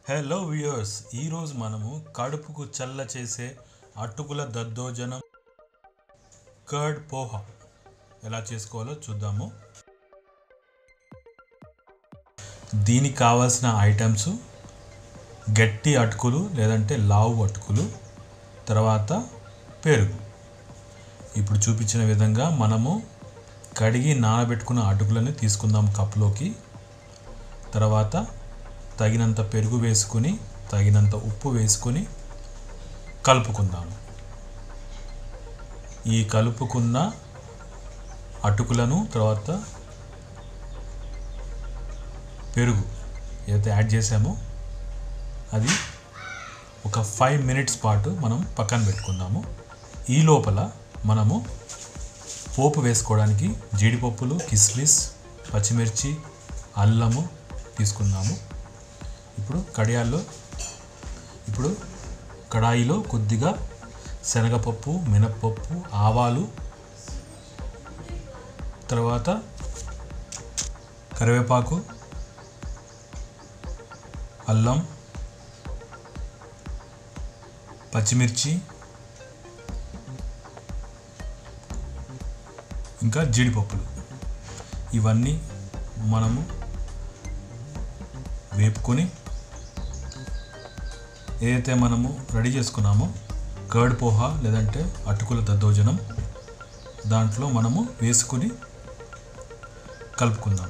hello viewers ఈరోజు మనము కడుపుకు చల్ల చేసే అటుకుల దద్దోజనం కర్డ్ పోహా ఎలా చేసుకోవాలో చూద్దాము దీనికి కావాల్సిన ఐటమ్స్ గట్టి అటుకులు లేదంటే లావు అటుకులు తర్వాత పెరుగు ఇప్పుడు చూపించిన విధంగా మనము కడిగి నానబెట్టుకున్న అటుకులని తీసుకుందాం కప్లోకి తర్వాత తగినంత పెరుగు వేసుకుని తగినంత ఉప్పు వేసుకుని కలుపుకుందాము ఈ కలుపుకున్న అటుకులను తర్వాత పెరుగు ఏదైతే యాడ్ చేసామో అది ఒక ఫైవ్ మినిట్స్ పాటు మనం పక్కన పెట్టుకుందాము ఈ లోపల మనము పోపు వేసుకోవడానికి జీడిపప్పులు కిస్మిస్ పచ్చిమిర్చి అల్లము తీసుకుందాము ఇప్పుడు కడియాల్లో ఇప్పుడు కడాయిలో కొద్దిగా శనగపప్పు మినప్పప్పు ఆవాలు తర్వాత కరివేపాకు అల్లం పచ్చిమిర్చి ఇంకా జీడిపప్పులు ఇవన్నీ మనము వేపుకొని ఏదైతే మనము రెడీ చేసుకున్నామో కర్డ్ పోహా లేదంటే అటుకుల దద్దోజనం దాంట్లో మనము వేసుకుని కలుపుకుందాం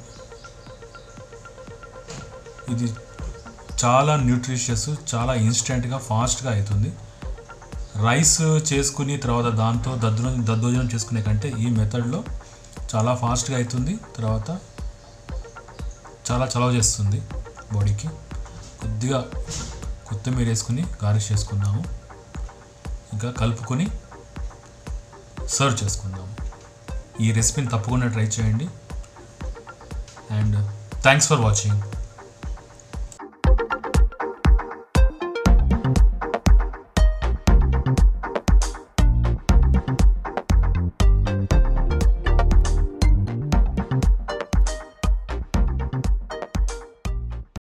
ఇది చాలా న్యూట్రిషియస్ చాలా ఇన్స్టెంట్గా ఫాస్ట్గా అవుతుంది రైస్ చేసుకుని తర్వాత దాంతో దద్దు దద్దోజనం చేసుకునే కంటే ఈ మెథడ్లో చాలా ఫాస్ట్గా అవుతుంది తర్వాత చాలా చలవ చేస్తుంది బాడీకి కొద్దిగా కొత్తిమీర వేసుకుని గార్నిష్ చేసుకుందాము ఇంకా కలుపుకొని సర్వ్ చేసుకుందాము ఈ రెసిపీని తప్పకుండా ట్రై చేయండి అండ్ థ్యాంక్స్ ఫర్ వాచింగ్